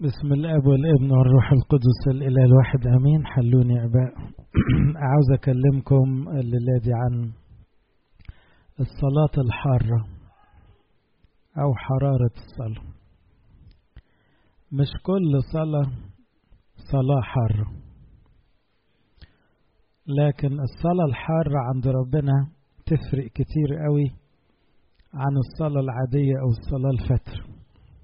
بسم الاب والابن والروح القدس الاله الواحد امين حلوني يا اباء عاوز اكلمكم الليله دي عن الصلاه الحاره او حراره الصلاه مش كل صلاه صلاه حاره لكن الصلاه الحاره عند ربنا تفرق كتير قوي عن الصلاه العاديه او الصلاه الفتر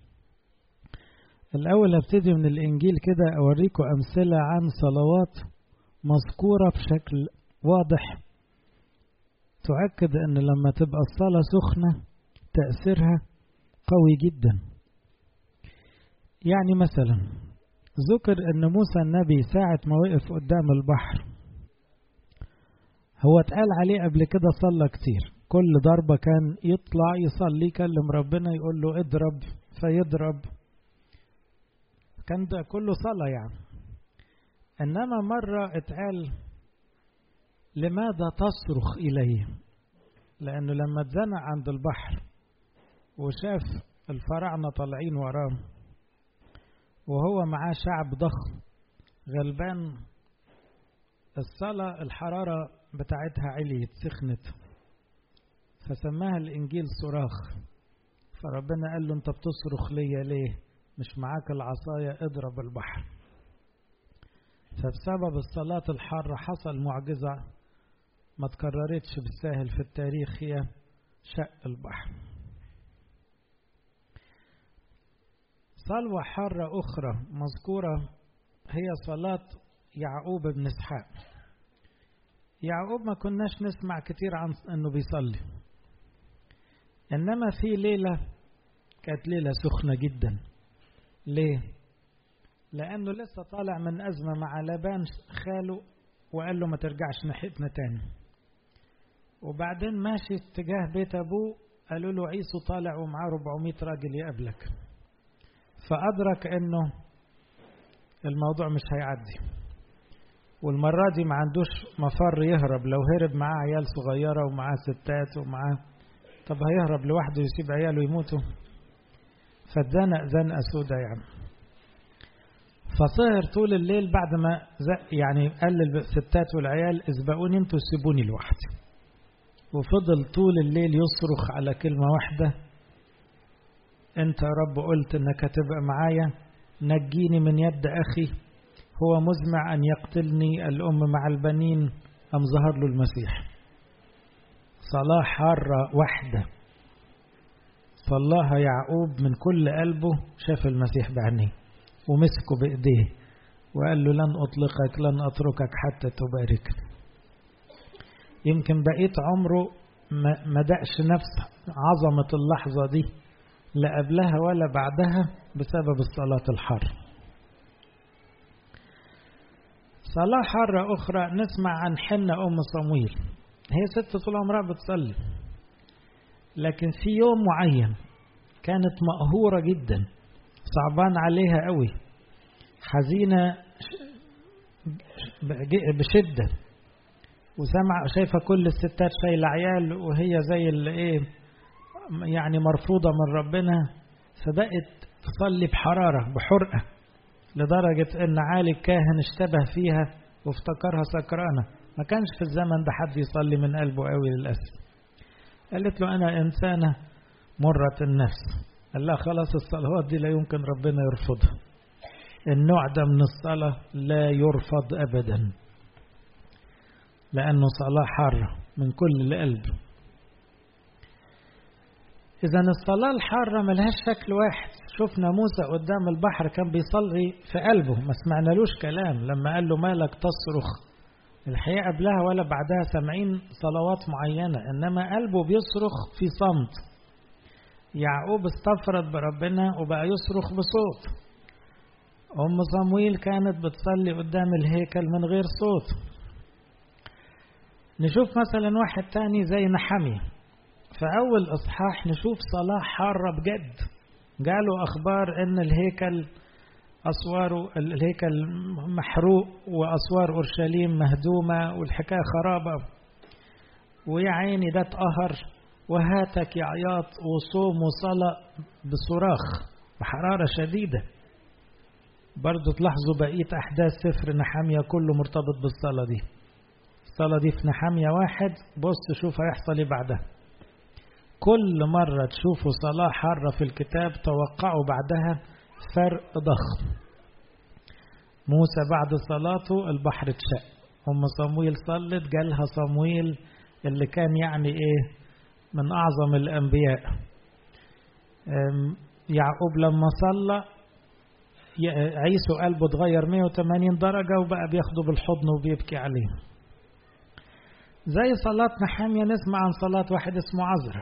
الأول هبتدي من الإنجيل كده أوريكم أمثلة عن صلوات مذكورة بشكل واضح تؤكد أن لما تبقى الصلاة سخنة تأثيرها قوي جدا يعني مثلا ذكر أن موسى النبي ساعة ما وقف قدام البحر هو اتقال عليه قبل كده صلى كتير كل ضربة كان يطلع يصلي يكلم ربنا يقول له اضرب فيضرب كان ده كله صلاة يعني إنما مرة اتقال لماذا تصرخ إليه لأنه لما اتزنق عند البحر وشاف الفراعنة طالعين وراه وهو معاه شعب ضخم غلبان الصلاة الحرارة بتاعتها عليت سخنت فسماها الإنجيل صراخ فربنا قال له أنت بتصرخ ليا ليه مش معاك العصاية اضرب البحر فبسبب الصلاة الحارة حصل معجزة ما تكررتش بالساهل في التاريخ هي شق البحر صلوة حارة أخرى مذكورة هي صلاة يعقوب بن إسحاق يعقوب ما كناش نسمع كتير عن أنه بيصلي إنما في ليلة كانت ليلة سخنة جدا ليه؟ لأنه لسه طالع من أزمة مع لبان خاله وقال له ما ترجعش ناحيتنا تاني وبعدين ماشي اتجاه بيت أبوه قالوا له عيسو طالع ومعاه 400 راجل يقابلك فأدرك أنه الموضوع مش هيعدي والمرة دي ما عندوش مفر يهرب لو هرب معاه عيال صغيرة ومعاه ستات ومعاه طب هيهرب لوحده يسيب عياله يموتوا فاتزنق زنقة سودة يعني فسهر طول الليل بعد ما زق يعني قال للستات والعيال اسبقوني انتوا سيبوني لوحدي وفضل طول الليل يصرخ على كلمة واحدة انت يا رب قلت انك هتبقى معايا نجيني من يد اخي هو مزمع ان يقتلني الام مع البنين ام ظهر له المسيح صلاة حارة واحدة صلاها يعقوب من كل قلبه شاف المسيح بعينيه ومسكه بإيديه وقال له لن أطلقك لن أتركك حتى تباركني يمكن بقيت عمره ما دقش نفس عظمة اللحظة دي لا قبلها ولا بعدها بسبب الصلاة الحر صلاة حارة أخرى نسمع عن حنة أم صمويل هي ست طول عمرها بتصلي لكن في يوم معين كانت مقهورة جدا صعبان عليها قوي حزينة بشدة وسمع شايفة كل الستات شايلة عيال وهي زي اللي ايه يعني مرفوضة من ربنا فبقت تصلي بحرارة بحرقة لدرجة ان عالي الكاهن اشتبه فيها وافتكرها سكرانة ما كانش في الزمن ده حد يصلي من قلبه قوي للأسف قالت له أنا إنسانة مرة النفس قال لها خلاص الصلوات دي لا يمكن ربنا يرفضها النوع ده من الصلاة لا يرفض أبدا لأنه صلاة حارة من كل القلب إذا الصلاة الحارة ملهاش شكل واحد شفنا موسى قدام البحر كان بيصلي في قلبه ما سمعنالوش كلام لما قال له مالك تصرخ الحقيقة قبلها ولا بعدها سامعين صلوات معينة إنما قلبه بيصرخ في صمت يعقوب استفرد بربنا وبقى يصرخ بصوت أم صمويل كانت بتصلي قدام الهيكل من غير صوت نشوف مثلا واحد تاني زي نحمي في أول إصحاح نشوف صلاة حارة بجد جاله أخبار إن الهيكل أسوار الهيكل محروق وأسوار أورشليم مهدومة والحكاية خرابة ويا عيني ده اتقهر وهاتك يا عياط وصوم وصلاة بصراخ بحرارة شديدة برضو تلاحظوا بقية أحداث سفر نحامية كله مرتبط بالصلاة دي الصلاة دي في نحامية واحد بص شوف هيحصل ايه بعدها كل مرة تشوفوا صلاة حارة في الكتاب توقعوا بعدها فرق ضخم موسى بعد صلاته البحر اتشق أم صمويل صلت جالها صمويل اللي كان يعني ايه من أعظم الأنبياء يعقوب لما صلى عيسو قلبه اتغير 180 درجة وبقى بياخده بالحضن وبيبكي عليه زي صلاة نحامية نسمع عن صلاة واحد اسمه عزرا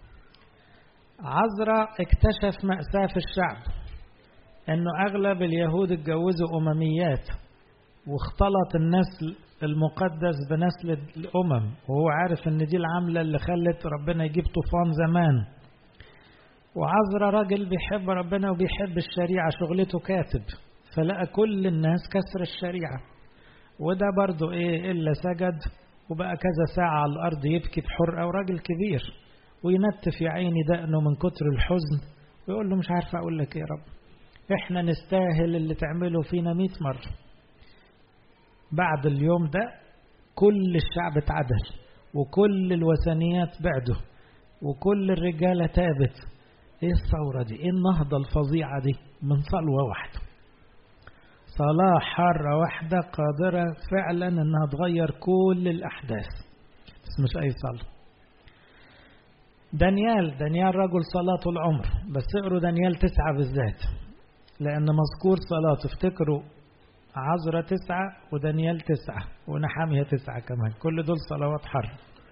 عزرا اكتشف مأساة في الشعب انه اغلب اليهود اتجوزوا امميات واختلط النسل المقدس بنسل الامم وهو عارف ان دي العاملة اللي خلت ربنا يجيب طوفان زمان وعزرا راجل بيحب ربنا وبيحب الشريعة شغلته كاتب فلقى كل الناس كسر الشريعة وده برضو ايه إلا سجد وبقى كذا ساعة على الأرض يبكي بحرقة وراجل كبير وينتف يا عيني دقنه من كتر الحزن ويقول له مش عارف أقول لك إيه يا رب إحنا نستاهل اللي تعمله فينا مئة مرة بعد اليوم ده كل الشعب اتعدل وكل الوثنيات بعده وكل الرجالة تابت ايه الثورة دي ايه النهضة الفظيعة دي من صلوة واحدة صلاة حارة واحدة قادرة فعلا انها تغير كل الاحداث بس مش اي صلاة دانيال دانيال رجل صلاة العمر بس اقروا دانيال تسعة بالذات لان مذكور صلاة افتكروا عزرة تسعة ودانيال تسعة ونحامية تسعة كمان كل دول صلوات حر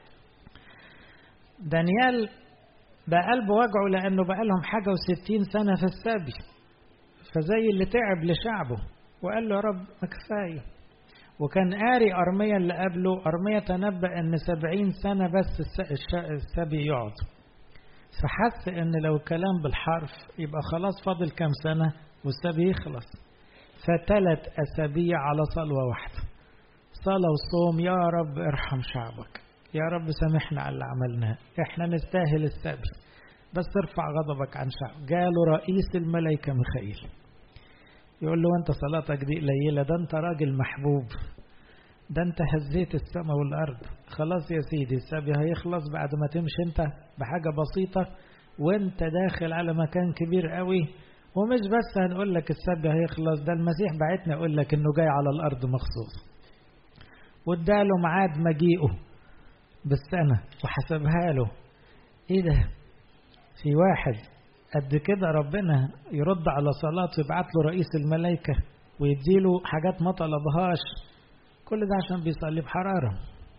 دانيال ده قلبه وجعه لأنه بقى لهم حاجة وستين سنة في السبي فزي اللي تعب لشعبه وقال له يا رب ما كفاية وكان قاري أرميا اللي قبله أرميا تنبأ أن سبعين سنة بس السبي يقعد فحس أن لو الكلام بالحرف يبقى خلاص فاضل كام سنة والسبي يخلص فتلت أسابيع على صلوة واحدة صلاة وصوم يا رب ارحم شعبك يا رب سامحنا على اللي عملناه احنا نستاهل السبي بس ارفع غضبك عن شعب جاله رئيس الملائكة ميخائيل يقول له انت صلاتك دي قليلة ده انت راجل محبوب ده انت هزيت السماء والارض خلاص يا سيدي السبي هيخلص بعد ما تمشي انت بحاجة بسيطة وانت داخل على مكان كبير قوي ومش بس هنقول لك السبي هيخلص ده المسيح بعتنا يقول لك انه جاي على الارض مخصوص واداله ميعاد مجيئه بالسنة وحسبها له ايه ده في واحد قد كده ربنا يرد على صلاته يبعت له رئيس الملائكة ويديله حاجات ما طلبهاش كل ده عشان بيصلي بحرارة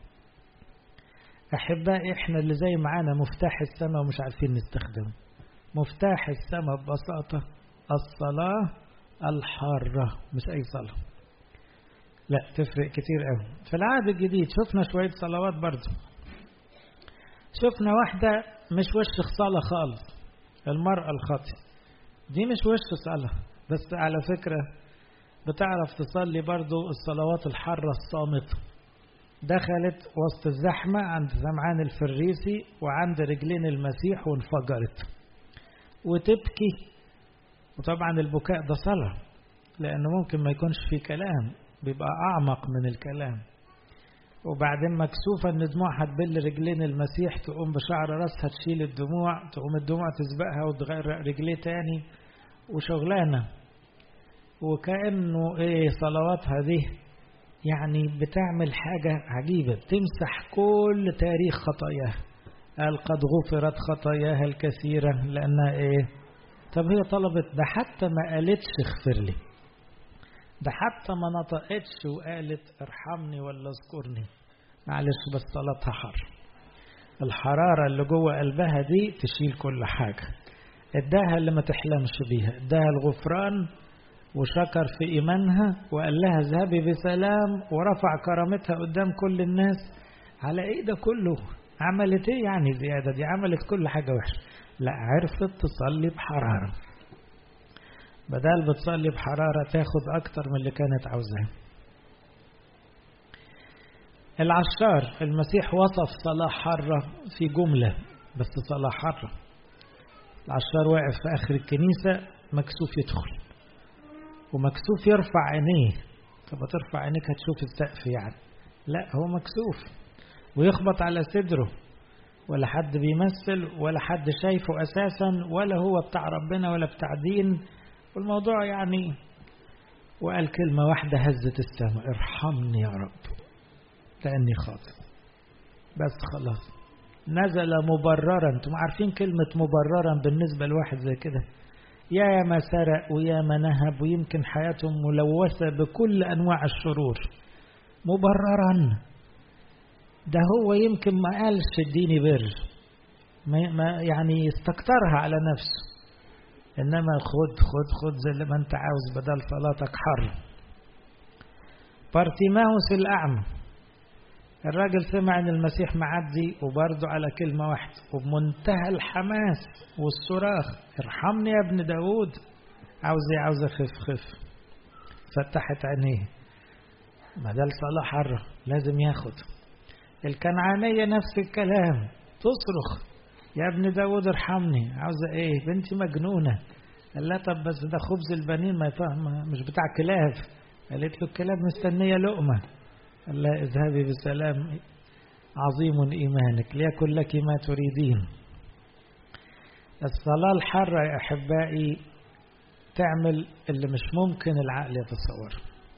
أحبائي إحنا اللي زي معانا مفتاح السماء ومش عارفين نستخدمه مفتاح السماء ببساطة الصلاة الحارة مش أي صلاة لا تفرق كتير قوي في العهد الجديد شفنا شوية صلوات برضه شفنا واحدة مش وش صلاة خالص المرأة الخاطئة دي مش وش صلاة بس على فكرة بتعرف تصلي برضو الصلوات الحارة الصامتة دخلت وسط الزحمة عند سمعان الفريسي وعند رجلين المسيح وانفجرت وتبكي وطبعا البكاء ده صلاة لأنه ممكن ما يكونش في كلام بيبقى أعمق من الكلام وبعدين مكسوفة ان دموعها تبل رجلين المسيح تقوم بشعر راسها تشيل الدموع تقوم الدموع تسبقها وتغير رجليه تاني وشغلانة وكأنه ايه صلواتها دي يعني بتعمل حاجة عجيبة بتمسح كل تاريخ خطاياها قال قد غفرت خطاياها الكثيرة لأنها ايه طب هي طلبت ده حتى ما قالتش اغفر لي ده حتى ما نطقتش وقالت ارحمني ولا اذكرني معلش بس صلاتها حر الحرارة اللي جوه قلبها دي تشيل كل حاجة اداها اللي ما تحلمش بيها اداها الغفران وشكر في إيمانها وقال لها اذهبي بسلام ورفع كرامتها قدام كل الناس على ايه ده كله عملت ايه يعني زيادة دي عملت كل حاجة وحشة لا عرفت تصلي بحرارة بدل بتصلي بحرارة تاخد أكتر من اللي كانت عاوزاه العشار المسيح وصف صلاة حارة في جملة بس صلاة حارة العشار واقف في آخر الكنيسة مكسوف يدخل ومكسوف يرفع عينيه طب ترفع عينيك هتشوف السقف يعني لا هو مكسوف ويخبط على صدره ولا حد بيمثل ولا حد شايفه أساسا ولا هو بتاع ربنا ولا بتاع دين والموضوع يعني وقال كلمة واحدة هزت السماء ارحمني يا رب لأني خاطئ بس خلاص نزل مبررا انتم عارفين كلمة مبررا بالنسبة لواحد زي كده يا ما سرق ويا ما نهب ويمكن حياته ملوثة بكل أنواع الشرور مبررا ده هو يمكن ما قالش اديني بر ما يعني يستكترها على نفسه انما خد خد خد زي ما انت عاوز بدل صلاتك حر بارتيماوس الاعمى الراجل سمع ان المسيح معدي وبرضه على كلمة واحدة وبمنتهى الحماس والصراخ ارحمني يا ابن داود عاوز ايه عاوز اخف خف فتحت عينيه ما ده الصلاة حرة لازم ياخد الكنعانية نفس الكلام تصرخ يا ابن داود ارحمني عاوزة ايه بنتي مجنونة قال لها طب بس ده خبز البنين ما يفهم مش بتاع كلاب قالت له الكلاب مستنية لقمة قال لها اذهبي بسلام عظيم إيمانك ليكن لك ما تريدين الصلاة الحرة يا أحبائي تعمل اللي مش ممكن العقل يتصور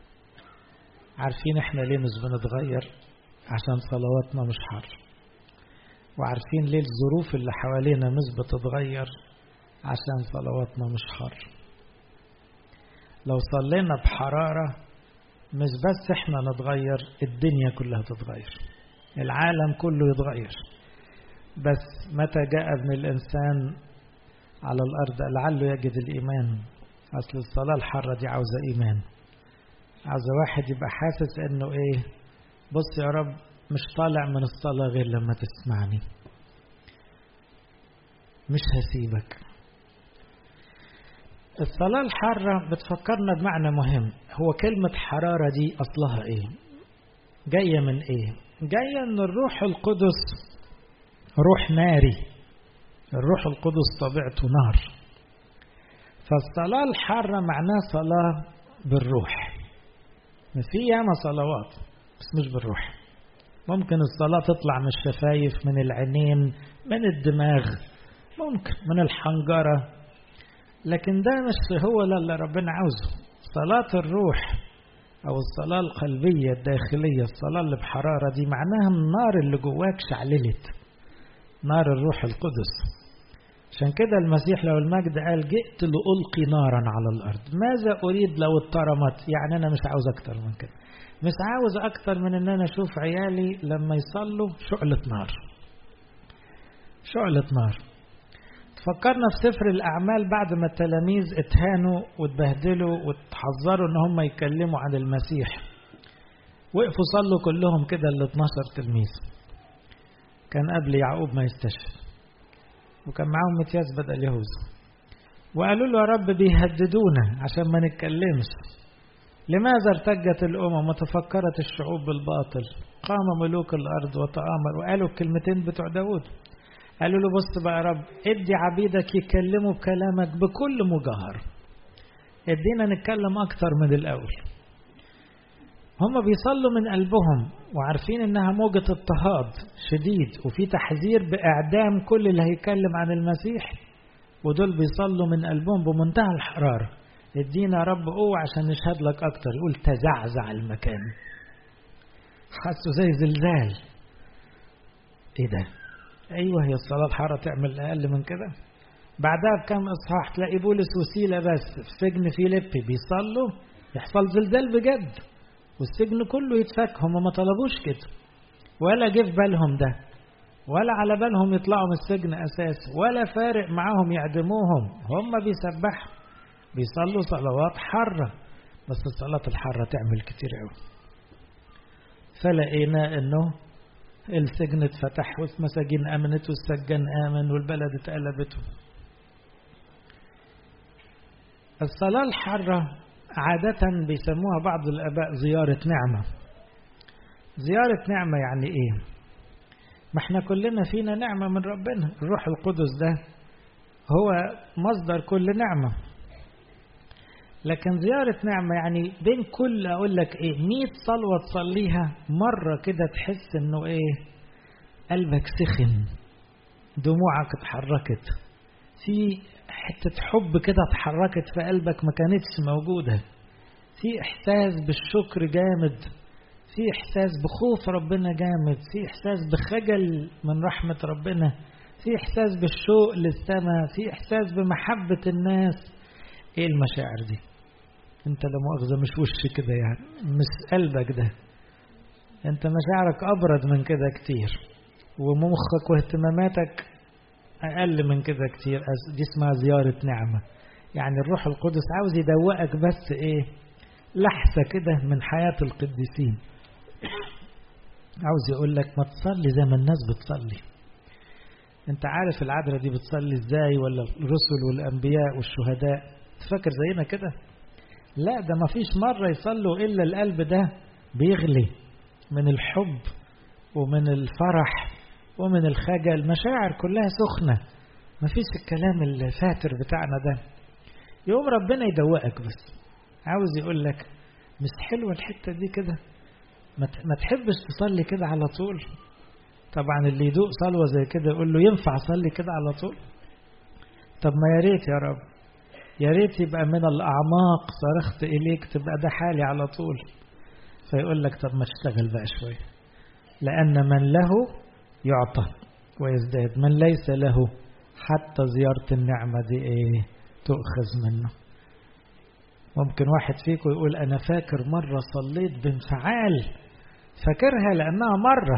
عارفين احنا ليه مش بنتغير عشان صلواتنا مش حر وعارفين ليه الظروف اللي حوالينا مش بتتغير عشان صلواتنا مش حر لو صلينا بحرارة مش بس احنا نتغير الدنيا كلها تتغير العالم كله يتغير بس متى جاء ابن الإنسان على الأرض لعله يجد الإيمان أصل الصلاة الحرة دي عاوزة إيمان عاوزة واحد يبقى حاسس إنه إيه بص يا رب مش طالع من الصلاة غير لما تسمعني مش هسيبك الصلاة الحارة بتفكرنا بمعنى مهم هو كلمة حرارة دي أصلها إيه جاية من إيه جاية أن الروح القدس روح ناري الروح القدس طبيعته نار فالصلاة الحارة معناها صلاة بالروح في ياما صلوات بس مش بالروح ممكن الصلاة تطلع من الشفايف من العينين من الدماغ ممكن من الحنجرة لكن ده مش هو اللي ربنا عاوزه صلاة الروح أو الصلاة القلبية الداخلية الصلاة اللي بحرارة دي معناها النار اللي جواك شعللت نار الروح القدس عشان كده المسيح لو المجد قال جئت لألقي نارا على الأرض ماذا أريد لو اترمت يعني أنا مش عاوز أكتر من كده مش عاوز أكتر من أن أنا أشوف عيالي لما يصلوا شعلة نار شعلة نار فكرنا في سفر الأعمال بعد ما التلاميذ اتهانوا واتبهدلوا واتحذروا ان هم يتكلموا عن المسيح وقفوا صلوا كلهم كده ال 12 تلميذ كان قبل يعقوب ما يستشهد وكان معاهم متياس بدل يهوذا وقالوا له يا رب بيهددونا عشان ما نتكلمش لماذا ارتجت الأمم وتفكرت الشعوب بالباطل قام ملوك الأرض وتآمر وقالوا الكلمتين بتوع داود قالوا له بص بقى يا رب ادي عبيدك يتكلموا بكلامك بكل مجاهر ادينا نتكلم اكتر من الاول هم بيصلوا من قلبهم وعارفين انها موجة اضطهاد شديد وفي تحذير باعدام كل اللي هيتكلم عن المسيح ودول بيصلوا من قلبهم بمنتهى الحرارة ادينا يا رب قوة عشان نشهد لك اكتر يقول تزعزع المكان حسوا زي زلزال ايه ده ايوه هي الصلاه الحاره تعمل اقل من كده بعدها بكم اصحاح تلاقي بولس وسيله بس في سجن فيليبي بيصلوا يحصل زلزال بجد والسجن كله يتفك هم ما طلبوش كده ولا جه في بالهم ده ولا على بالهم يطلعوا من السجن اساس ولا فارق معاهم يعدموهم هم بيسبحوا بيصلوا صلوات حاره بس الصلاه الحاره تعمل كتير قوي فلقينا انه السجن اتفتح والمساجين امنت والسجان امن والبلد اتقلبت الصلاة الحرة عادة بيسموها بعض الآباء زيارة نعمة زيارة نعمة يعني إيه ما احنا كلنا فينا نعمة من ربنا الروح القدس ده هو مصدر كل نعمة لكن زيارة نعمة يعني بين كل أقول لك إيه 100 صلوة تصليها مرة كده تحس إنه إيه قلبك سخن دموعك اتحركت في حتة حب كده اتحركت في قلبك ما كانتش موجودة في إحساس بالشكر جامد في إحساس بخوف ربنا جامد في إحساس بخجل من رحمة ربنا في إحساس بالشوق للسماء في إحساس بمحبة الناس إيه المشاعر دي أنت لا مؤاخذة مش وش كده يعني مش قلبك ده أنت مشاعرك أبرد من كده كتير ومخك واهتماماتك أقل من كده كتير دي اسمها زيارة نعمة يعني الروح القدس عاوز يدوقك بس إيه لحسة كده من حياة القديسين عاوز يقول لك ما تصلي زي ما الناس بتصلي انت عارف العذراء دي بتصلي ازاي ولا الرسل والانبياء والشهداء تفكر زينا كده لا ده ما فيش مرة يصلوا الا القلب ده بيغلي من الحب ومن الفرح ومن الخجل مشاعر كلها سخنة ما فيش الكلام الفاتر بتاعنا ده يوم ربنا يدوقك بس عاوز يقول لك مش حلوة الحتة دي كده ما تحبش تصلي كده على طول طبعا اللي يدوق صلوة زي كده يقول له ينفع أصلي كده على طول طب ما يا ريت يا رب يا ريت يبقى من الأعماق صرخت إليك تبقى ده حالي على طول فيقول لك طب ما تشتغل بقى شوية لأن من له يعطى ويزداد من ليس له حتى زيارة النعمة دي إيه تؤخذ منه ممكن واحد فيكم يقول أنا فاكر مرة صليت بانفعال فاكرها لأنها مرة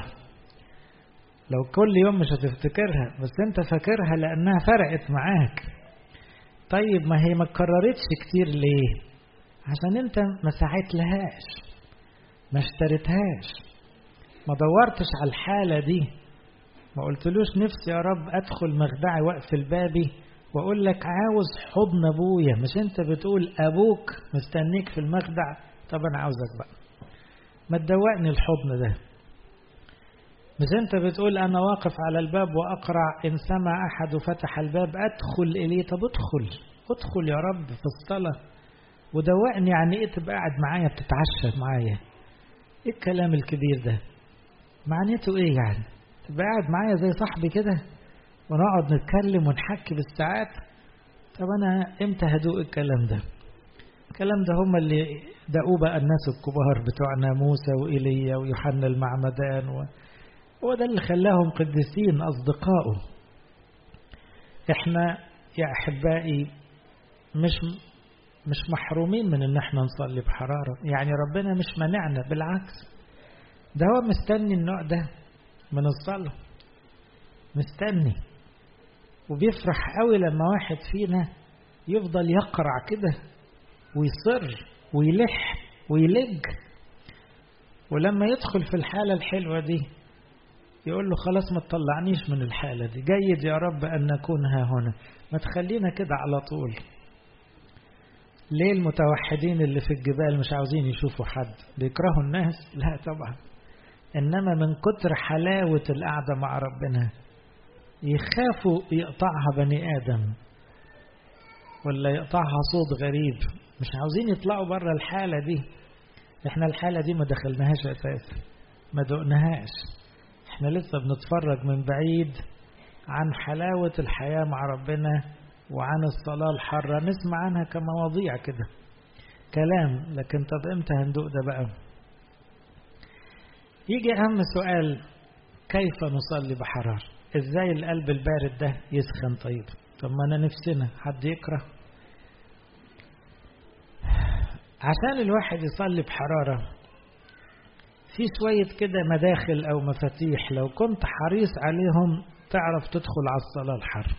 لو كل يوم مش هتفتكرها بس انت فاكرها لأنها فرقت معاك طيب ما هي ما اتكررتش كتير ليه عشان انت ما سعيت لهاش ما اشتريتهاش ما دورتش على الحالة دي ما قلتلوش نفسي يا رب ادخل مخدعي واقفل بابي واقول لك عاوز حضن ابويا مش انت بتقول ابوك مستنيك في المخدع طب انا عاوزك بقى ما تدوقني الحضن ده مش انت بتقول انا واقف على الباب واقرع ان سمع احد فتح الباب ادخل اليه طب ادخل ادخل يا رب في الصلاه ودوقني يعني ايه تبقى قاعد معايا بتتعشى معايا ايه الكلام الكبير ده معناته ايه يعني تبقى قاعد معايا زي صاحبي كده ونقعد نتكلم ونحكي بالساعات طب انا امتى هدوق الكلام ده الكلام ده هم اللي دقوه بقى الناس الكبار بتوعنا موسى وإيليا ويوحنا المعمدان و... هو ده اللي خلاهم قديسين أصدقائه احنا يا أحبائي مش مش محرومين من ان احنا نصلي بحرارة يعني ربنا مش منعنا بالعكس ده هو مستني النوع ده من الصلاة مستني وبيفرح قوي لما واحد فينا يفضل يقرع كده ويصر ويلح ويلج ولما يدخل في الحالة الحلوة دي يقول له خلاص ما تطلعنيش من الحالة دي جيد يا رب أن نكون ها هنا ما تخلينا كده على طول ليه المتوحدين اللي في الجبال مش عاوزين يشوفوا حد بيكرهوا الناس لا طبعا إنما من كتر حلاوة القعدة مع ربنا يخافوا يقطعها بني آدم ولا يقطعها صوت غريب مش عاوزين يطلعوا بره الحالة دي احنا الحالة دي ما دخلناهاش أساسا ما دقناهاش احنا لسه بنتفرج من بعيد عن حلاوة الحياة مع ربنا وعن الصلاة الحرة نسمع عنها كمواضيع كده كلام لكن طب امتى هندوق ده بقى يجي أهم سؤال كيف نصلي بحرارة ازاي القلب البارد ده يسخن طيب طب ما انا نفسنا حد يكره عشان الواحد يصلي بحرارة في شوية كده مداخل أو مفاتيح لو كنت حريص عليهم تعرف تدخل على الصلاة الحر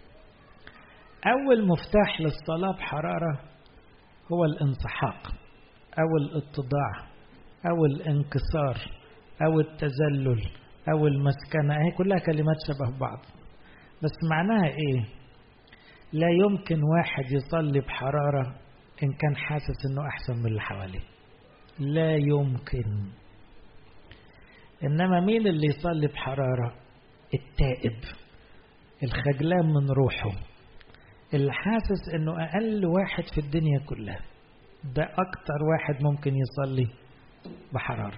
أول مفتاح للصلاة بحرارة هو الانسحاق أو الاتضاع أو الانكسار أو التذلل أو المسكنة هي كلها كلمات شبه بعض بس معناها إيه لا يمكن واحد يصلي بحرارة إن كان حاسس إنه أحسن من اللي حواليه لا يمكن إنما مين اللي يصلي بحرارة التائب الخجلان من روحه اللي حاسس إنه أقل واحد في الدنيا كلها ده أكتر واحد ممكن يصلي بحرارة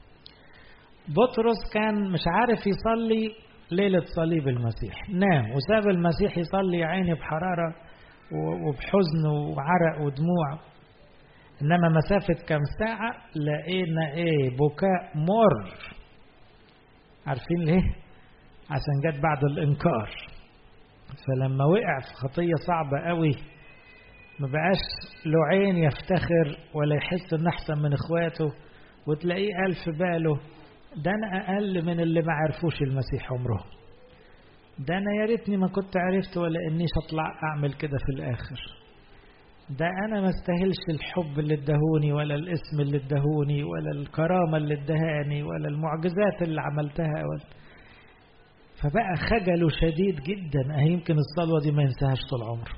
بطرس كان مش عارف يصلي ليلة صليب المسيح نام وساب المسيح يصلي يا عيني بحرارة وبحزن وعرق ودموع إنما مسافة كم ساعة لقينا إيه بكاء مر عارفين ليه؟ عشان جت بعد الإنكار فلما وقع في خطية صعبة قوي ما بقاش له عين يفتخر ولا يحس إنه أحسن من إخواته وتلاقيه قال في باله ده أنا أقل من اللي ما عرفوش المسيح عمرهم ده أنا يا ريتني ما كنت عرفت ولا إنيش أطلع أعمل كده في الآخر ده أنا ما استاهلش الحب اللي ادهوني ولا الاسم اللي ادهوني ولا الكرامة اللي ادهاني ولا المعجزات اللي عملتها ولا فبقى خجله شديد جدا أهي يمكن الصلوة دي ما ينساهاش طول عمره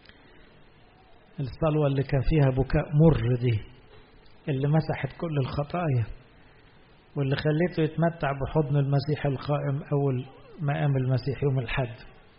الصلوة اللي كان فيها بكاء مر دي اللي مسحت كل الخطايا واللي خليته يتمتع بحضن المسيح القائم أول ما قام المسيح يوم الحد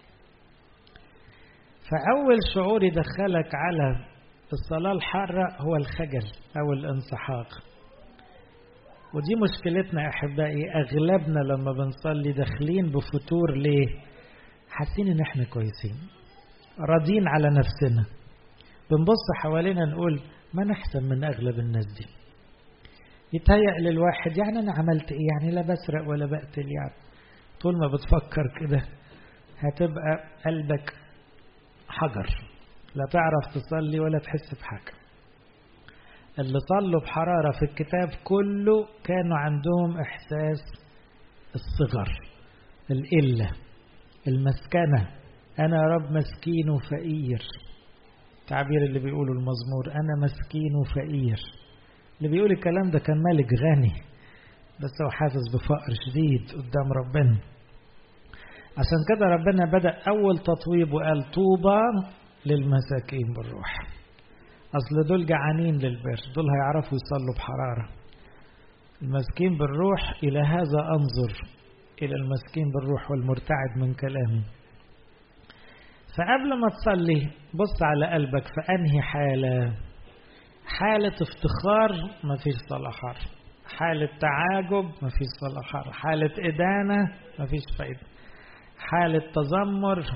فأول شعور يدخلك على الصلاة الحارة هو الخجل أو الانسحاق ودي مشكلتنا يا أحبائي أغلبنا لما بنصلي داخلين بفتور ليه حاسين إن إحنا كويسين راضين على نفسنا بنبص حوالينا نقول ما نحسن من أغلب الناس دي يتهيأ للواحد يعني أنا عملت إيه يعني لا بسرق ولا بقتل يعني طول ما بتفكر كده هتبقى قلبك حجر لا تعرف تصلي ولا تحس بحاجة اللي صلوا بحرارة في الكتاب كله كانوا عندهم إحساس الصغر القلة المسكنة أنا رب مسكين وفقير التعبير اللي بيقوله المزمور أنا مسكين وفقير اللي بيقول الكلام ده كان ملك غني بس هو حاسس بفقر شديد قدام ربنا عشان كده ربنا بدأ أول تطويب وقال طوبى للمساكين بالروح أصل دول جعانين للبر دول هيعرفوا يصلوا بحرارة المسكين بالروح إلى هذا أنظر إلى المسكين بالروح والمرتعد من كلامي فقبل ما تصلي بص على قلبك في أنهي حالة حالة افتخار ما فيش صلاة حر حالة تعاجب ما فيش صلاة حر حالة إدانة ما فيش فايدة حالة تذمر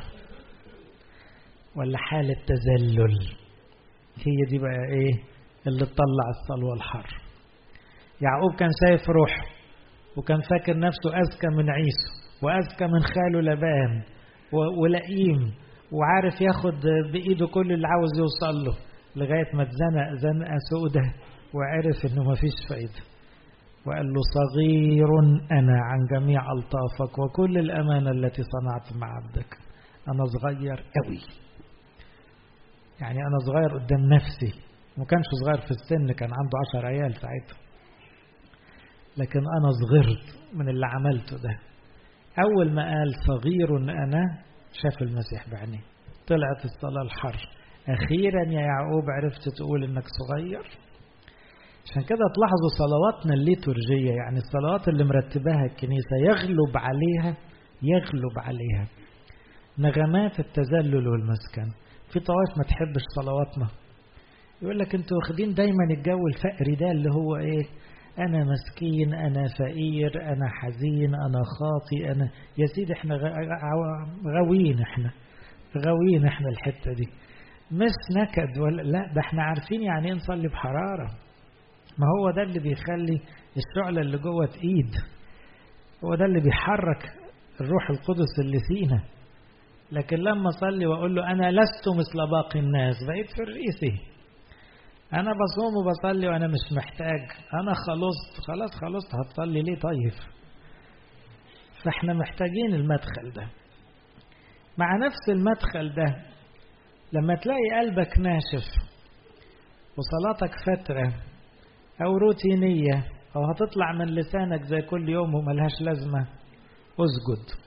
ولا حالة تذلل هي دي بقى ايه اللي تطلع الصلوة الحر يعقوب كان شايف روحه وكان فاكر نفسه أذكى من عيسو وأذكى من خاله لبان ولئيم وعارف ياخد بإيده كل اللي عاوز يوصل له لغاية ما اتزنق زنقة سودة وعرف انه ما فيش فايدة وقال له صغير أنا عن جميع ألطافك وكل الأمانة التي صنعت مع عبدك أنا صغير قوي يعني أنا صغير قدام نفسي ما كانش صغير في السن كان عنده عشر عيال ساعتها لكن أنا صغرت من اللي عملته ده أول ما قال صغير أنا شاف المسيح بعينيه طلعت الصلاة الحر أخيرا يا يعقوب عرفت تقول إنك صغير عشان كده تلاحظوا صلواتنا الليتورجية يعني الصلوات اللي مرتباها الكنيسة يغلب عليها يغلب عليها نغمات التذلل والمسكن في طوائف ما تحبش صلواتنا يقول لك انتوا واخدين دايما الجو الفقري ده اللي هو ايه انا مسكين انا فقير انا حزين انا خاطي انا يا سيدي احنا غاويين احنا غاويين احنا الحته دي مش نكد ولا لا ده احنا عارفين يعني ايه نصلي بحراره ما هو ده اللي بيخلي الشعلة اللي جوه تقيد هو ده اللي بيحرك الروح القدس اللي فينا لكن لما أصلي وأقول له أنا لست مثل باقي الناس بقيت في الرئيسي أنا بصوم وبصلي وأنا مش محتاج أنا خلصت خلاص خلصت هتصلي ليه طيب فإحنا محتاجين المدخل ده مع نفس المدخل ده لما تلاقي قلبك ناشف وصلاتك فترة أو روتينية أو هتطلع من لسانك زي كل يوم وملهاش لازمة اسجد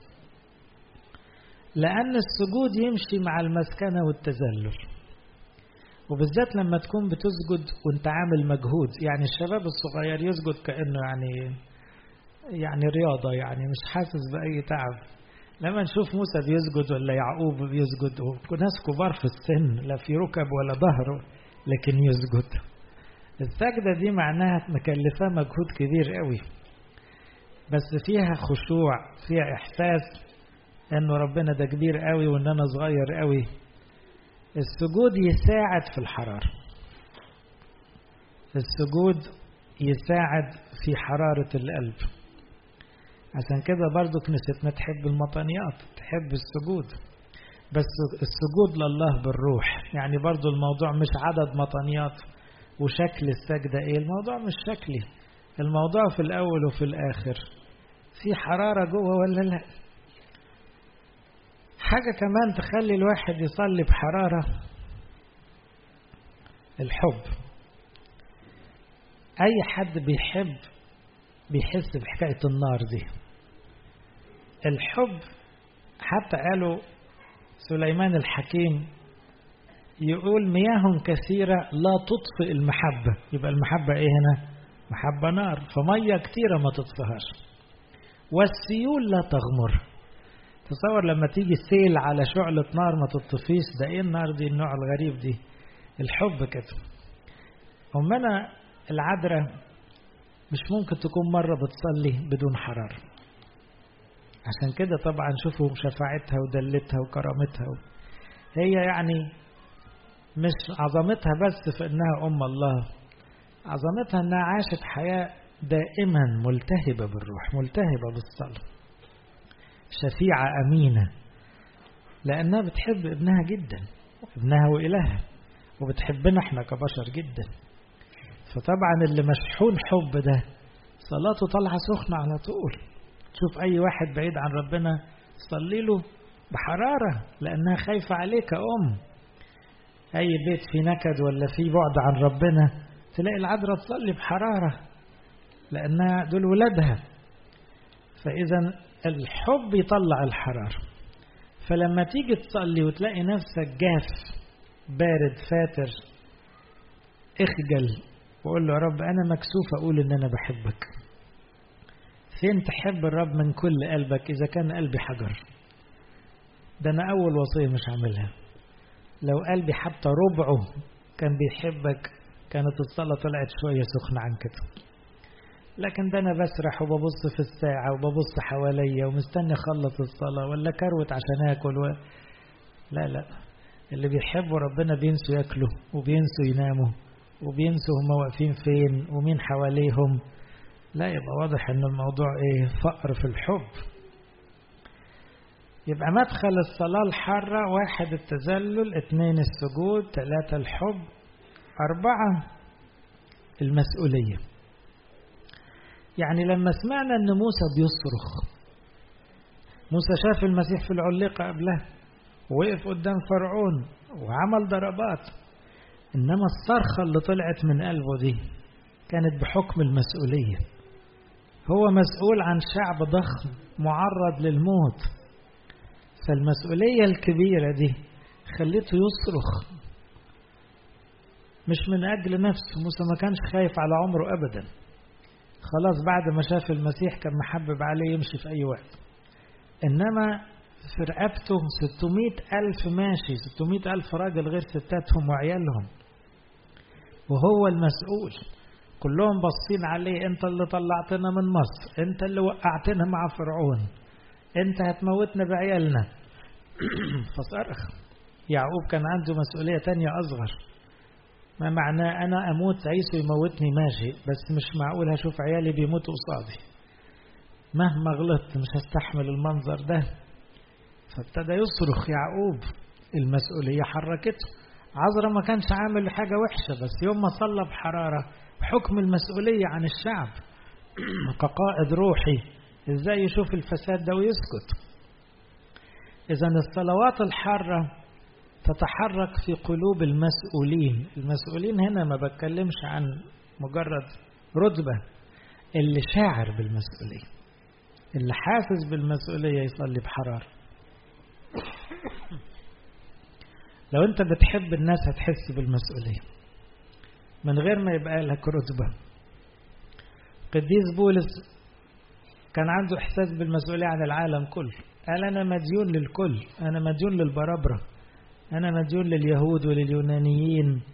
لأن السجود يمشي مع المسكنة والتذلل وبالذات لما تكون بتسجد وانت عامل مجهود يعني الشباب الصغير يسجد كأنه يعني يعني رياضة يعني مش حاسس بأي تعب لما نشوف موسى بيسجد ولا يعقوب بيسجد وناس كبار في السن لا في ركب ولا ظهر لكن يسجد السجدة دي معناها مكلفة مجهود كبير قوي بس فيها خشوع فيها إحساس إنه ربنا ده كبير قوي وإن أنا صغير قوي السجود يساعد في الحرارة السجود يساعد في حرارة القلب عشان كده برضو كنيستنا تحب المطانيات تحب السجود بس السجود لله بالروح يعني برضو الموضوع مش عدد مطانيات وشكل السجدة ايه الموضوع مش شكلي الموضوع في الأول وفي الآخر في حرارة جوه ولا لا حاجة كمان تخلي الواحد يصلي بحرارة الحب أي حد بيحب بيحس بحكاية النار دي الحب حتى قالوا سليمان الحكيم يقول مياه كثيرة لا تطفئ المحبة يبقى المحبة ايه هنا محبة نار فمية كتيرة ما تطفئهاش والسيول لا تغمر تصور لما تيجي سيل على شعلة نار ما تطفيش ده ايه النار دي النوع الغريب دي الحب كده أمنا العذراء مش ممكن تكون مرة بتصلي بدون حرارة عشان كده طبعا شوفوا شفاعتها ودلتها وكرامتها هي يعني مش عظمتها بس في انها ام الله عظمتها انها عاشت حياة دائما ملتهبة بالروح ملتهبة بالصلاة شفيعة أمينة لأنها بتحب ابنها جدا ابنها وإلهها وبتحبنا احنا كبشر جدا فطبعا اللي مشحون حب ده صلاته طالعة سخنة على طول تشوف أي واحد بعيد عن ربنا صلي له بحرارة لأنها خايفة عليك أم أي بيت في نكد ولا في بعد عن ربنا تلاقي العذراء تصلي بحرارة لأنها دول ولادها فإذا الحب يطلع الحرارة فلما تيجي تصلي وتلاقي نفسك جاف بارد فاتر اخجل وقول له يا رب أنا مكسوف أقول إن أنا بحبك فين تحب الرب من كل قلبك إذا كان قلبي حجر ده أنا أول وصية مش عاملها لو قلبي حتى ربعه كان بيحبك كانت الصلاة طلعت شوية سخنة عن كده لكن ده أنا بسرح وببص في الساعة وببص حواليا ومستني أخلص الصلاة ولا كروت عشان آكل و... لا لا اللي بيحبوا ربنا بينسوا ياكلوا وبينسوا يناموا وبينسوا هم واقفين فين ومين حواليهم لا يبقى واضح ان الموضوع ايه فقر في الحب يبقى مدخل الصلاة الحارة واحد التذلل اثنين السجود ثلاثة الحب أربعة المسؤولية يعني لما سمعنا أن موسى بيصرخ موسى شاف المسيح في العليقة قبلها ووقف قدام فرعون وعمل ضربات إنما الصرخة اللي طلعت من قلبه دي كانت بحكم المسؤولية هو مسؤول عن شعب ضخم معرض للموت فالمسؤولية الكبيرة دي خليته يصرخ مش من أجل نفسه موسى ما كانش خايف على عمره أبدا خلاص بعد ما شاف المسيح كان محبب عليه يمشي في أي وقت إنما في رقبته 600 ألف ماشي 600 ألف راجل غير ستاتهم وعيالهم وهو المسؤول كلهم باصين عليه انت اللي طلعتنا من مصر انت اللي وقعتنا مع فرعون انت هتموتنا بعيالنا فصرخ يعقوب كان عنده مسؤولية تانية أصغر ما معناه أنا أموت عيسو يموتني ماشي بس مش معقول هشوف عيالي بيموتوا قصادي مهما غلطت مش هستحمل المنظر ده فابتدى يصرخ يعقوب المسؤولية حركته عذرا ما كانش عامل حاجة وحشة بس يوم ما صلى بحرارة حكم المسؤولية عن الشعب كقائد روحي ازاي يشوف الفساد ده ويسكت اذا الصلوات الحارة تتحرك في قلوب المسؤولين المسؤولين هنا ما بتكلمش عن مجرد رتبة اللي شاعر بالمسؤولية اللي حاسس بالمسؤولية يصلي بحرارة لو انت بتحب الناس هتحس بالمسؤولية من غير ما يبقى لك رتبة قديس بولس كان عنده إحساس بالمسؤولية عن العالم كله قال أنا مديون للكل أنا مديون للبرابرة أنا مديون لليهود ولليونانيين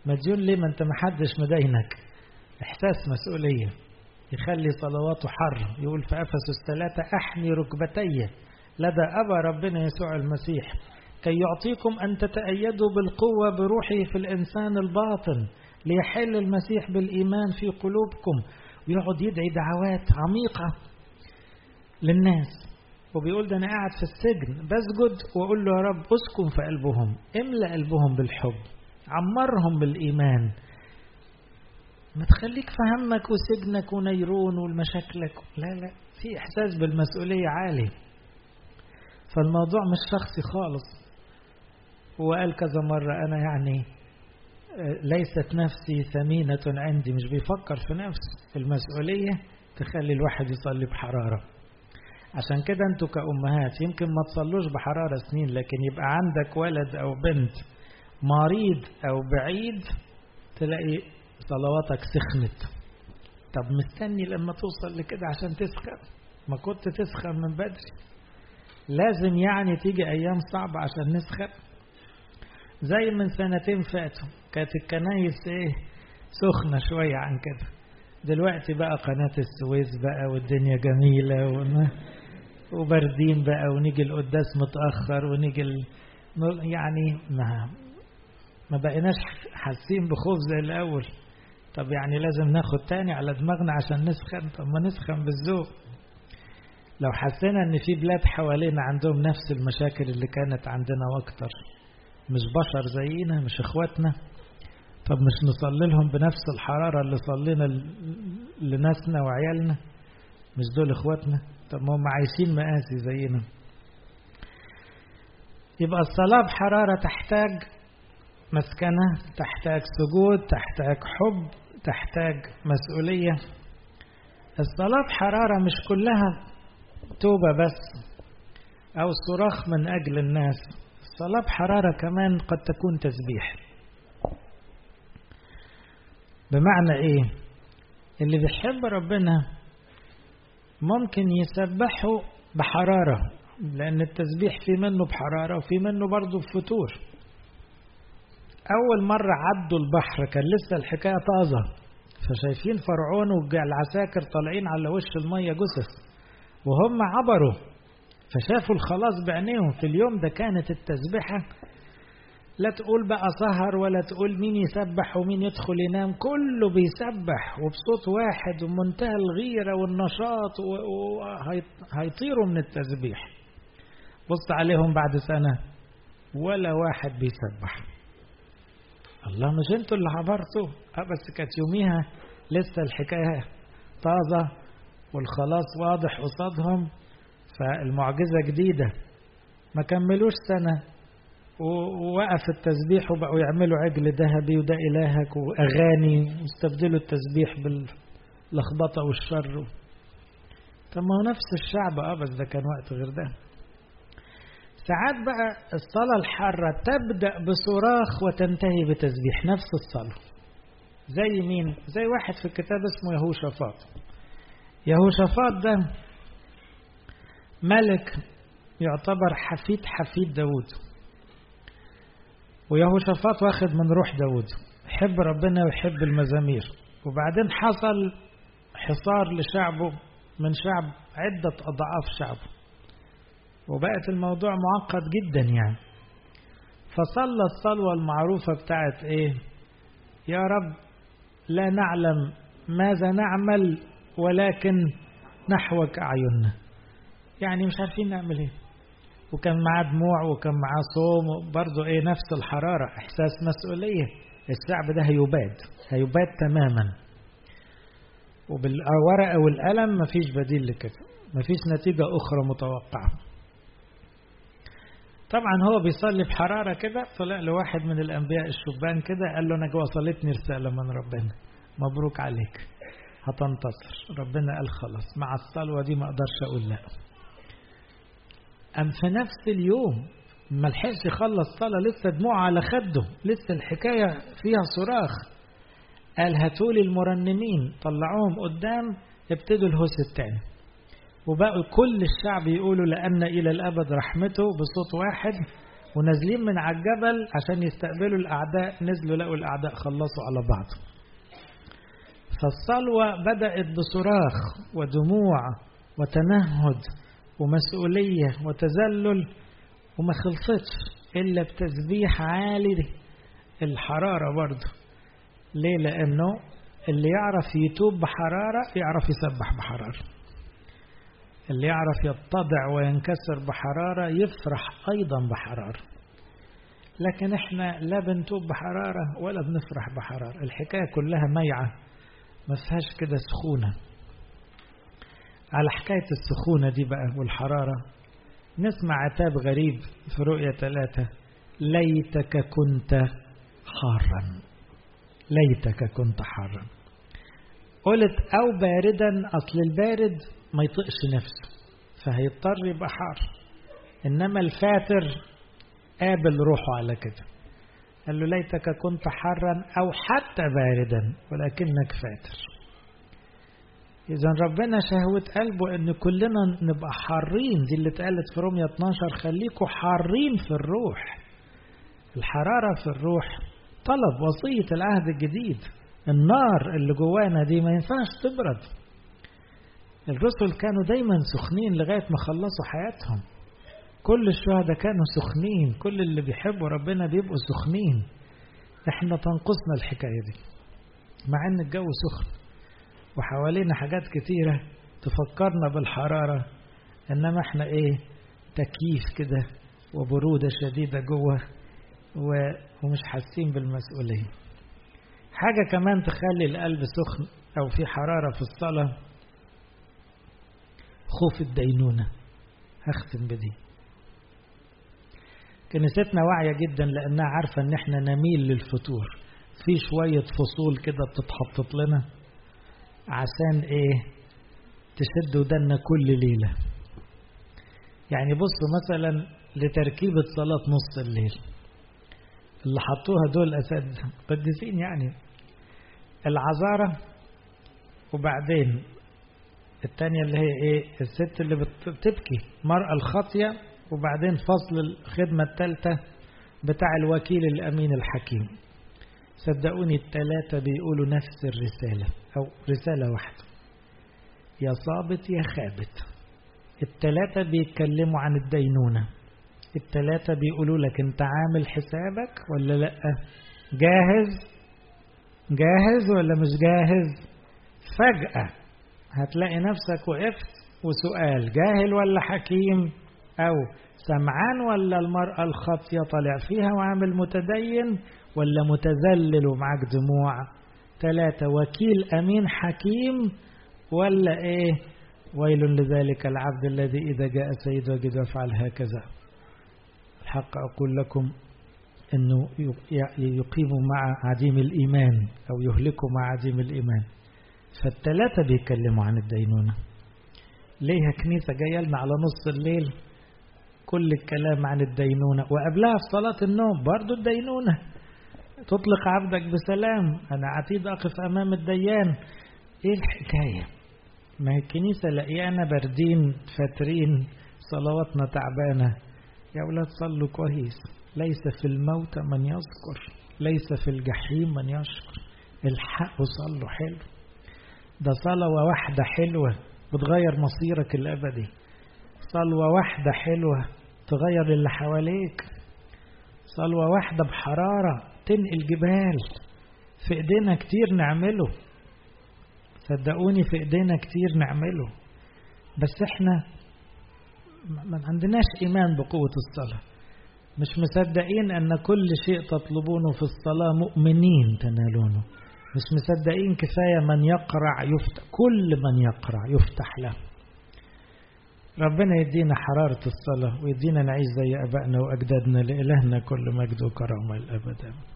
مديون ليه ما انت محدش مدينك احساس مسؤولية يخلي صلواته حر يقول في أفسس ثلاثة أحني ركبتي لدى أبا ربنا يسوع المسيح كي يعطيكم أن تتأيدوا بالقوة بروحه في الإنسان الباطن ليحل المسيح بالإيمان في قلوبكم ويقعد يدعي دعوات عميقة للناس وبيقول ده أنا قاعد في السجن بسجد وأقول له يا رب أسكن في قلبهم املأ قلبهم بالحب عمرهم بالإيمان ما تخليك في همك وسجنك ونيرون والمشاكلك لا لا في إحساس بالمسؤولية عالي فالموضوع مش شخصي خالص هو قال كذا مرة أنا يعني ليست نفسي ثمينة عندي مش بيفكر في نفسه المسؤولية تخلي الواحد يصلي بحرارة عشان كده انتوا كأمهات يمكن ما تصلوش بحرارة سنين لكن يبقى عندك ولد أو بنت مريض أو بعيد تلاقي صلواتك سخنت طب مستني لما توصل لكده عشان تسخن ما كنت تسخن من بدري لازم يعني تيجي أيام صعبة عشان نسخن زي من سنتين فاتوا كانت الكنايس ايه سخنة شوية عن كده دلوقتي بقى قناة السويس بقى والدنيا جميلة وبردين بقى ونيجي القداس متأخر ونيجي ال... يعني ما ما بقيناش حاسين بخوف زي الأول طب يعني لازم ناخد تاني على دماغنا عشان نسخن طب ما نسخن بالذوق لو حسينا ان في بلاد حوالينا عندهم نفس المشاكل اللي كانت عندنا واكتر مش بشر زينا مش اخواتنا طب مش نصلي لهم بنفس الحرارة اللي صلينا لناسنا وعيالنا مش دول اخواتنا طب ما هم عايشين مقاسي زينا يبقى الصلاة بحرارة تحتاج مسكنة تحتاج سجود تحتاج حب تحتاج مسؤولية الصلاة بحرارة مش كلها توبة بس أو صراخ من أجل الناس الصلاة بحرارة كمان قد تكون تسبيح بمعنى إيه اللي بيحب ربنا ممكن يسبحه بحرارة لأن التسبيح في منه بحرارة وفي منه برضه بفتور أول مرة عدوا البحر كان لسه الحكاية طازة فشايفين فرعون والعساكر طالعين على وش المية جثث وهم عبروا فشافوا الخلاص بعينيهم في اليوم ده كانت التسبحة لا تقول بقى سهر ولا تقول مين يسبح ومين يدخل ينام كله بيسبح وبصوت واحد ومنتهى الغيرة والنشاط وهيطيروا من التسبيح بص عليهم بعد سنة ولا واحد بيسبح الله مش انتوا اللي عبرتوا اه بس كانت يوميها لسه الحكاية طازة والخلاص واضح قصادهم فالمعجزة جديدة ما كملوش سنة ووقف التسبيح وبقوا يعملوا عجل ذهبي وده إلهك وأغاني واستبدلوا التسبيح باللخبطة والشر طب ما هو نفس الشعب اه بس ده كان وقت غير ده ساعات بقى الصلاة الحارة تبدأ بصراخ وتنتهي بتسبيح نفس الصلاة زي مين؟ زي واحد في الكتاب اسمه يهوشافاط يهوشافاط ده ملك يعتبر حفيد حفيد داود ويهوشافاط واخد من روح داود يحب ربنا ويحب المزامير وبعدين حصل حصار لشعبه من شعب عدة أضعاف شعبه وبقت الموضوع معقد جدا يعني فصلى الصلوة المعروفة بتاعت ايه يا رب لا نعلم ماذا نعمل ولكن نحوك أعيننا يعني مش عارفين نعمل ايه وكان معاه دموع وكان معاه صوم برضه ايه نفس الحرارة احساس مسؤولية الشعب ده هيباد هيباد تماما وبالورقة والقلم مفيش بديل لكده مفيش نتيجة أخرى متوقعة طبعا هو بيصلي بحرارة كده طلع له واحد من الأنبياء الشبان كده قال له أنا وصلتني رسالة من ربنا مبروك عليك هتنتصر ربنا قال خلاص مع الصلوة دي ما أقدرش أقول لا أم في نفس اليوم ما لحقش يخلص صلاة لسه دموع على خده لسه الحكاية فيها صراخ قال هاتولي المرنمين طلعوهم قدام ابتدوا الهوس التاني وبقوا كل الشعب يقولوا لأن إلى الأبد رحمته بصوت واحد ونازلين من على الجبل عشان يستقبلوا الأعداء نزلوا لقوا الأعداء خلصوا على بعض فالصلوة بدأت بصراخ ودموع وتنهد ومسؤولية وتذلل وما خلصتش إلا بتسبيح عالي الحرارة برضه ليه لأنه اللي يعرف يتوب بحرارة يعرف يسبح بحرارة اللي يعرف يتضع وينكسر بحرارة يفرح أيضا بحرارة لكن احنا لا بنتوب بحرارة ولا بنفرح بحرارة الحكاية كلها ميعة ما فيهاش كده سخونة على حكاية السخونة دي بقى والحرارة نسمع عتاب غريب في رؤية ثلاثة ليتك كنت حارا ليتك كنت حارا قلت أو باردا أصل البارد ما يطقش نفسه فهيضطر يبقى حار إنما الفاتر قابل روحه على كده قال له ليتك كنت حارا أو حتى باردا ولكنك فاتر إذا ربنا شهوة قلبه إن كلنا نبقى حارين دي اللي اتقالت في رومية 12 خليكوا حارين في الروح الحرارة في الروح طلب وصية العهد الجديد النار اللي جوانا دي ما ينفعش تبرد الرسل كانوا دايما سخنين لغاية ما خلصوا حياتهم كل الشهداء كانوا سخنين كل اللي بيحبوا ربنا بيبقوا سخنين احنا تنقصنا الحكاية دي مع ان الجو سخن وحوالينا حاجات كتيرة تفكرنا بالحرارة انما احنا ايه تكييف كده وبرودة شديدة جوه ومش حاسين بالمسؤولية حاجة كمان تخلي القلب سخن أو في حرارة في الصلاة خوف الدينونة هختم بدي كنيستنا واعية جدا لأنها عارفة إن إحنا نميل للفتور في شوية فصول كده بتتحطط لنا عشان إيه تشد ودنا كل ليلة يعني بصوا مثلا لتركيبة صلاة نص الليل اللي حطوها دول أساتذة قديسين يعني العذارة وبعدين الثانية اللي هي إيه الست اللي بتبكي مرأة الخاطية وبعدين فصل الخدمة الثالثة بتاع الوكيل الأمين الحكيم صدقوني الثلاثة بيقولوا نفس الرسالة أو رسالة واحدة يا صابت يا خابت الثلاثة بيتكلموا عن الدينونة التلاتة بيقولوا لك انت عامل حسابك ولا لا جاهز جاهز ولا مش جاهز فجأة هتلاقي نفسك وقفت وسؤال جاهل ولا حكيم او سمعان ولا المرأة الخاطية طالع فيها وعامل متدين ولا متذلل ومعاك دموع ثلاثة وكيل أمين حكيم ولا إيه ويل لذلك العبد الذي إذا جاء سيد وجد يفعل هكذا الحق أقول لكم أنه يقيم مع عديم الإيمان أو يهلك مع عديم الإيمان فالثلاثة بيتكلموا عن الدينونة ليها كنيسة جاية لنا على نص الليل كل الكلام عن الدينونة وقبلها في صلاة النوم برضو الدينونة تطلق عبدك بسلام أنا عتيد أقف أمام الديان إيه الحكاية ما هي الكنيسة لقيانا باردين فاترين صلواتنا تعبانة يا أولاد صلوا كويس ليس في الموت من يذكر ليس في الجحيم من يشكر الحق صلوا حلو ده صلوة واحدة حلوة بتغير مصيرك الأبدي صلوة واحدة حلوة تغير اللي حواليك صلوة واحدة بحرارة تنقل جبال في ايدينا كتير نعمله صدقوني في ايدينا كتير نعمله بس احنا ما عندناش ايمان بقوة الصلاة مش مصدقين ان كل شيء تطلبونه في الصلاة مؤمنين تنالونه مش مصدقين كفاية من يقرع يفتح كل من يقرع يفتح له ربنا يدينا حرارة الصلاة ويدينا نعيش زي أبائنا وأجدادنا لإلهنا كل مجد وكرامة الأبد